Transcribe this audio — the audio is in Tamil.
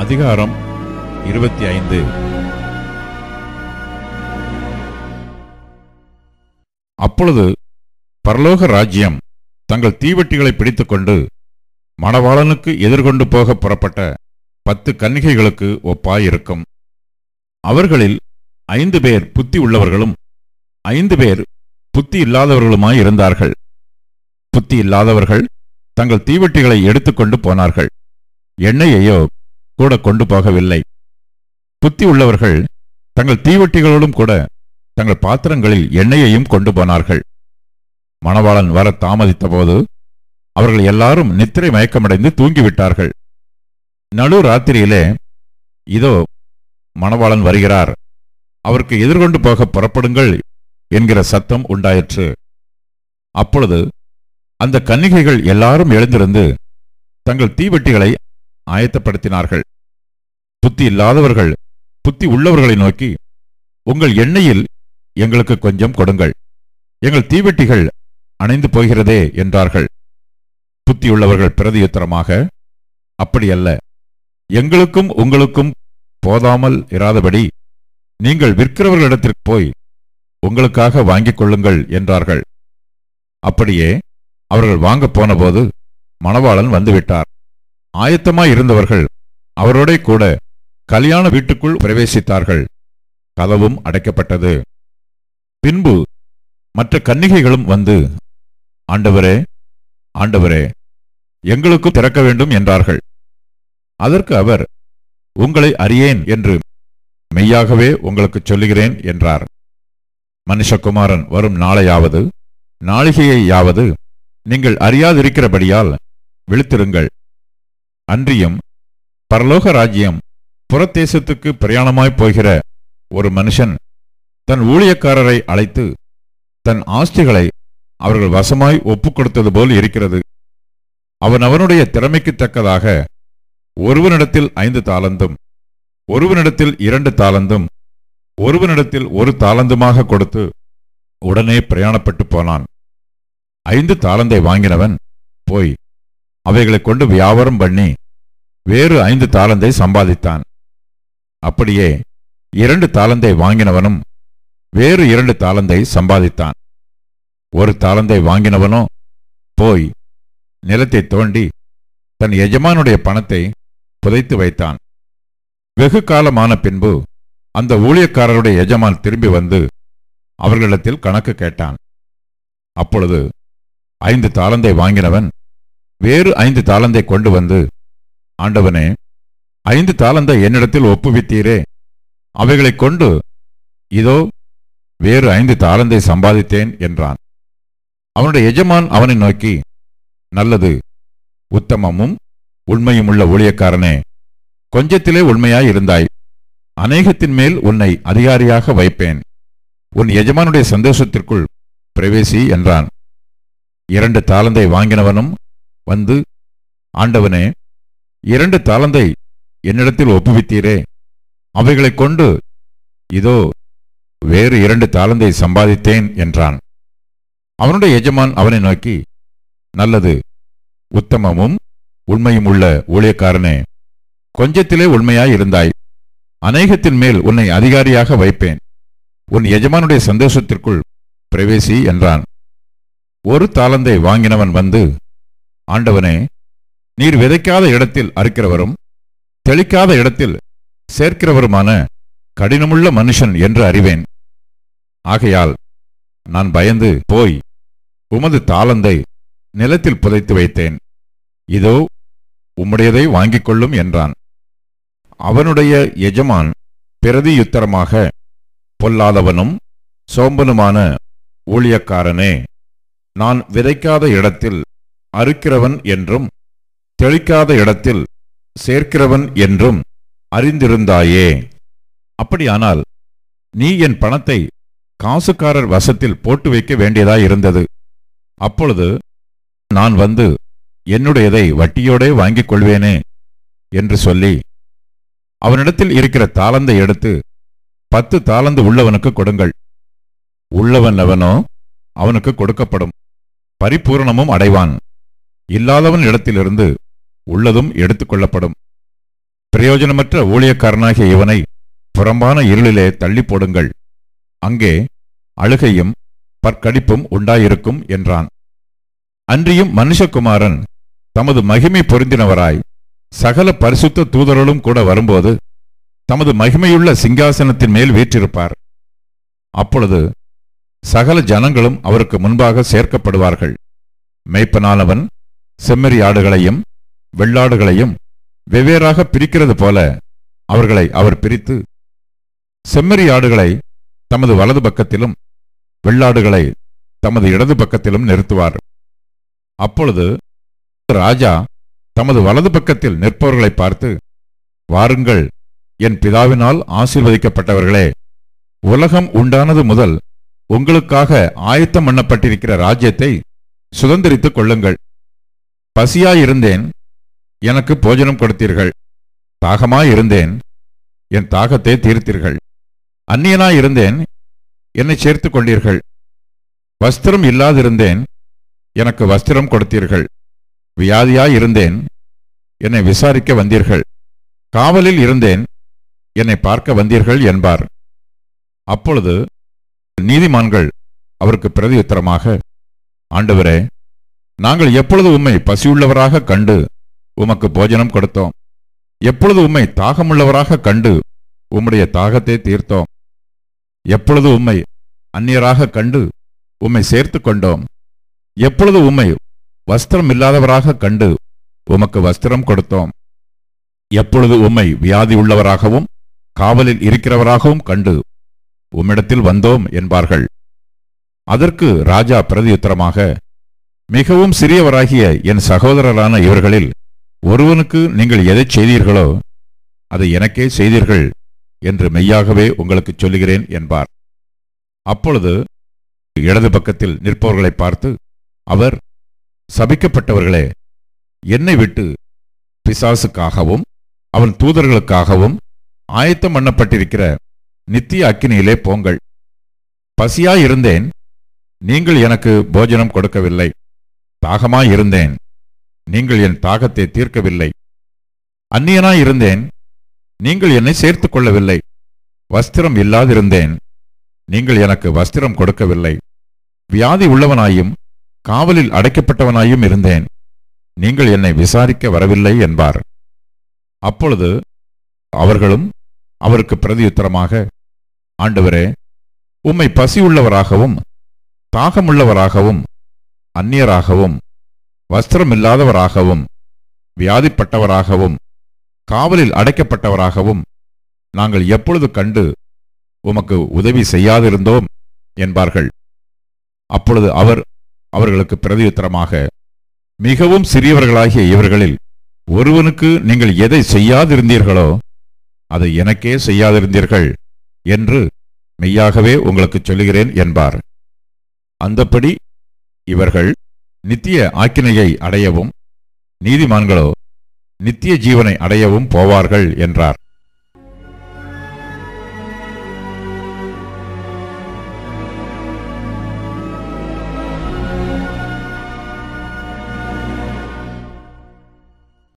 அதிகாரம் இருபத்தி ஐந்து அப்பொழுது பரலோக ராஜ்யம் தங்கள் தீவெட்டிகளை பிடித்துக்கொண்டு மணவாளனுக்கு எதிர்கொண்டு போக புறப்பட்ட பத்து கன்னிகைகளுக்கு ஒப்பாயிருக்கும் அவர்களில் ஐந்து பேர் புத்தி உள்ளவர்களும் ஐந்து பேர் புத்தி இல்லாதவர்களுமாய் இருந்தார்கள் புத்தி இல்லாதவர்கள் தங்கள் தீவெட்டிகளை எடுத்துக்கொண்டு போனார்கள் எண்ணெயையோ கூட கொண்டு போகவில்லை புத்தி உள்ளவர்கள் தங்கள் தீவெட்டிகளோடும் கூட தங்கள் பாத்திரங்களில் எண்ணெயையும் கொண்டு போனார்கள் மணவாளன் வர தாமதித்தபோது அவர்கள் எல்லாரும் நித்திரை மயக்கமடைந்து தூங்கிவிட்டார்கள் நடு ராத்திரியிலே இதோ மணவாளன் வருகிறார் அவருக்கு எதிர்கொண்டு போக புறப்படுங்கள் என்கிற சத்தம் உண்டாயிற்று அப்பொழுது அந்த கன்னிகைகள் எல்லாரும் எழுந்திருந்து தங்கள் தீவெட்டிகளை ஆயத்தப்படுத்தினார்கள் புத்தி இல்லாதவர்கள் புத்தி உள்ளவர்களை நோக்கி உங்கள் எண்ணெயில் எங்களுக்கு கொஞ்சம் கொடுங்கள் எங்கள் தீவெட்டிகள் அணைந்து போகிறதே என்றார்கள் புத்தியுள்ளவர்கள் பிரதியுத்தரமாக அப்படியல்ல எங்களுக்கும் உங்களுக்கும் போதாமல் இராதபடி நீங்கள் விற்கிறவர்களிடத்திற்கு போய் உங்களுக்காக வாங்கிக் கொள்ளுங்கள் என்றார்கள் அப்படியே அவர்கள் வாங்கப் போனபோது மணவாளன் வந்துவிட்டார் ஆயத்தமாய் இருந்தவர்கள் அவரோடே கூட கல்யாண வீட்டுக்குள் பிரவேசித்தார்கள் கதவும் அடைக்கப்பட்டது பின்பு மற்ற கன்னிகைகளும் வந்து ஆண்டவரே ஆண்டவரே எங்களுக்கும் திறக்க வேண்டும் என்றார்கள் அதற்கு அவர் உங்களை அறியேன் என்று மெய்யாகவே உங்களுக்கு சொல்லுகிறேன் என்றார் மனுஷகுமாரன் வரும் நாளையாவது நாளிகையையாவது நீங்கள் அறியாதிருக்கிறபடியால் விழித்திருங்கள் அன்றியும் பரலோக ராஜ்யம் புறத்தேசத்துக்கு பிரயாணமாய்ப் போகிற ஒரு மனுஷன் தன் ஊழியக்காரரை அழைத்து தன் ஆஸ்திகளை அவர்கள் வசமாய் ஒப்புக் கொடுத்தது போல் இருக்கிறது அவன் அவனுடைய திறமைக்கு தக்கதாக ஒருவனிடத்தில் ஐந்து தாளந்தும் ஒருவனிடத்தில் இரண்டு தாளந்தும் ஒருவனிடத்தில் ஒரு தாளந்துமாக கொடுத்து உடனே பிரயாணப்பட்டு போனான் ஐந்து தாளந்தை வாங்கினவன் போய் அவைகளைக் கொண்டு வியாபாரம் பண்ணி வேறு ஐந்து தாளந்தை சம்பாதித்தான் அப்படியே இரண்டு தாளந்தை வாங்கினவனும் வேறு இரண்டு தாளந்தை சம்பாதித்தான் ஒரு தாளந்தை வாங்கினவனோ போய் நிலத்தை தோண்டி தன் எஜமானுடைய பணத்தை புதைத்து வைத்தான் வெகு காலமான பின்பு அந்த ஊழியக்காரருடைய எஜமான் திரும்பி வந்து அவர்களிடத்தில் கணக்கு கேட்டான் அப்பொழுது ஐந்து தாளந்தை வாங்கினவன் வேறு ஐந்து தாளந்தை கொண்டு வந்து ஆண்டவனே ஐந்து தாளந்தை என்னிடத்தில் ஒப்புவித்தீரே அவைகளைக் கொண்டு இதோ வேறு ஐந்து தாளந்தை சம்பாதித்தேன் என்றான் அவனுடைய எஜமான் அவனை நோக்கி நல்லது உத்தமமும் உண்மையுமுள்ள ஊழியக்காரனே கொஞ்சத்திலே உண்மையாய் இருந்தாய் அநேகத்தின் மேல் உன்னை அதிகாரியாக வைப்பேன் உன் எஜமானுடைய சந்தோஷத்திற்குள் பிரவேசி என்றான் இரண்டு தாளந்தை வாங்கினவனும் வந்து ஆண்டவனே இரண்டு தாளந்தை என்னிடத்தில் ஒப்புவித்தீரே அவைகளைக் கொண்டு இதோ வேறு இரண்டு தாளந்தை சம்பாதித்தேன் என்றான் அவனுடைய எஜமான் அவனை நோக்கி நல்லது உத்தமமும் உண்மையும் உள்ள ஊழியக்காரனே கொஞ்சத்திலே உண்மையாய் இருந்தாய் அநேகத்தின் மேல் உன்னை அதிகாரியாக வைப்பேன் உன் எஜமானுடைய சந்தோஷத்திற்குள் பிரவேசி என்றான் ஒரு தாளந்தை வாங்கினவன் வந்து ஆண்டவனே நீர் விதைக்காத இடத்தில் அறுக்கிறவரும் தெளிக்காத இடத்தில் சேர்க்கிறவருமான கடினமுள்ள மனுஷன் என்று அறிவேன் ஆகையால் நான் பயந்து போய் உமது தாளந்தை நிலத்தில் புதைத்து வைத்தேன் இதோ உம்முடையதை வாங்கிக் கொள்ளும் என்றான் அவனுடைய எஜமான் பிரதியுத்தரமாக பொல்லாதவனும் சோம்பனுமான ஊழியக்காரனே நான் விதைக்காத இடத்தில் அறுக்கிறவன் என்றும் தெளிக்காத இடத்தில் சேர்க்கிறவன் என்றும் அறிந்திருந்தாயே அப்படியானால் நீ என் பணத்தை காசுக்காரர் வசத்தில் போட்டு வைக்க வேண்டியதாயிருந்தது அப்பொழுது நான் வந்து என்னுடையதை வட்டியோடே வாங்கிக் கொள்வேனே என்று சொல்லி அவனிடத்தில் இருக்கிற தாளந்தை எடுத்து பத்து தாளந்து உள்ளவனுக்கு கொடுங்கள் உள்ளவன் எவனோ அவனுக்கு கொடுக்கப்படும் பரிபூரணமும் அடைவான் இல்லாதவன் இடத்திலிருந்து உள்ளதும் எடுத்துக்கொள்ளப்படும் பிரயோஜனமற்ற ஊழியக்காரனாகிய இவனை புறம்பான இருளிலே தள்ளி போடுங்கள் அங்கே அழுகையும் பற்கடிப்பும் உண்டாயிருக்கும் என்றான் அன்றியும் மனுஷகுமாரன் தமது மகிமை பொருந்தினவராய் சகல பரிசுத்த தூதர்களும் கூட வரும்போது தமது மகிமையுள்ள சிங்காசனத்தின் மேல் வீற்றிருப்பார் அப்பொழுது சகல ஜனங்களும் அவருக்கு முன்பாக சேர்க்கப்படுவார்கள் மேய்ப்பனானவன் செம்மறி ஆடுகளையும் வெள்ளாடுகளையும் வெவ்வேறாக பிரிக்கிறது போல அவர்களை அவர் பிரித்து செம்மறி ஆடுகளை தமது வலது பக்கத்திலும் வெள்ளாடுகளை தமது இடது பக்கத்திலும் நிறுத்துவார் அப்பொழுது ராஜா தமது வலது பக்கத்தில் நிற்பவர்களை பார்த்து வாருங்கள் என் பிதாவினால் ஆசீர்வதிக்கப்பட்டவர்களே உலகம் உண்டானது முதல் உங்களுக்காக ஆயத்தம் பண்ணப்பட்டிருக்கிற ராஜ்யத்தை சுதந்திரித்துக் கொள்ளுங்கள் பசியாயிருந்தேன் எனக்கு போஜனம் கொடுத்தீர்கள் தாகமாயிருந்தேன் என் தாகத்தை தீர்த்தீர்கள் அந்நியனாயிருந்தேன் என்னை சேர்த்துக் கொண்டீர்கள் வஸ்திரம் இல்லாதிருந்தேன் எனக்கு வஸ்திரம் கொடுத்தீர்கள் வியாதியாயிருந்தேன் என்னை விசாரிக்க வந்தீர்கள் காவலில் இருந்தேன் என்னை பார்க்க வந்தீர்கள் என்பார் அப்பொழுது நீதிமான்கள் அவருக்கு பிரதியுத்தரமாக ஆண்டவரே நாங்கள் எப்பொழுது உம்மை பசியுள்ளவராக கண்டு உமக்கு போஜனம் கொடுத்தோம் எப்பொழுது உம்மை தாகமுள்ளவராக கண்டு உம்முடைய தாகத்தை தீர்த்தோம் எப்பொழுது உம்மை அந்நியராக கண்டு உம்மை சேர்த்து கொண்டோம் எப்பொழுது உம்மை வஸ்திரம் இல்லாதவராக கண்டு உமக்கு வஸ்திரம் கொடுத்தோம் எப்பொழுது உம்மை வியாதி உள்ளவராகவும் காவலில் இருக்கிறவராகவும் கண்டு உம்மிடத்தில் வந்தோம் என்பார்கள் அதற்கு ராஜா பிரதியுத்தரமாக மிகவும் சிறியவராகிய என் சகோதரரான இவர்களில் ஒருவனுக்கு நீங்கள் எதைச் செய்தீர்களோ அதை எனக்கே செய்தீர்கள் என்று மெய்யாகவே உங்களுக்கு சொல்லுகிறேன் என்பார் அப்பொழுது இடது பக்கத்தில் நிற்பவர்களை பார்த்து அவர் சபிக்கப்பட்டவர்களே என்னை விட்டு பிசாசுக்காகவும் அவன் தூதர்களுக்காகவும் ஆயத்தம் பண்ணப்பட்டிருக்கிற நித்திய அக்கினியிலே போங்கள் பசியாயிருந்தேன் நீங்கள் எனக்கு போஜனம் கொடுக்கவில்லை தாகமாயிருந்தேன் நீங்கள் என் தாகத்தை தீர்க்கவில்லை அந்நியனாயிருந்தேன் நீங்கள் என்னை சேர்த்துக் கொள்ளவில்லை வஸ்திரம் இல்லாதிருந்தேன் நீங்கள் எனக்கு வஸ்திரம் கொடுக்கவில்லை வியாதி உள்ளவனாயும் காவலில் அடைக்கப்பட்டவனாயும் இருந்தேன் நீங்கள் என்னை விசாரிக்க வரவில்லை என்பார் அப்பொழுது அவர்களும் அவருக்கு பிரதியுத்தரமாக ஆண்டவரே உம்மை பசியுள்ளவராகவும் தாகமுள்ளவராகவும் அந்நியராகவும் வஸ்திரமில்லாதவராகவும் வியாதிப்பட்டவராகவும் காவலில் அடைக்கப்பட்டவராகவும் நாங்கள் எப்பொழுது கண்டு உமக்கு உதவி செய்யாதிருந்தோம் என்பார்கள் அப்பொழுது அவர் அவர்களுக்கு பிரதியுத்தரமாக மிகவும் சிறியவர்களாகிய இவர்களில் ஒருவனுக்கு நீங்கள் எதை செய்யாதிருந்தீர்களோ அதை எனக்கே செய்யாதிருந்தீர்கள் என்று மெய்யாகவே உங்களுக்கு சொல்லுகிறேன் என்பார் அந்தப்படி இவர்கள் நித்திய ஆக்கினையை அடையவும் நீதிமான்களோ நித்திய ஜீவனை அடையவும் போவார்கள் என்றார்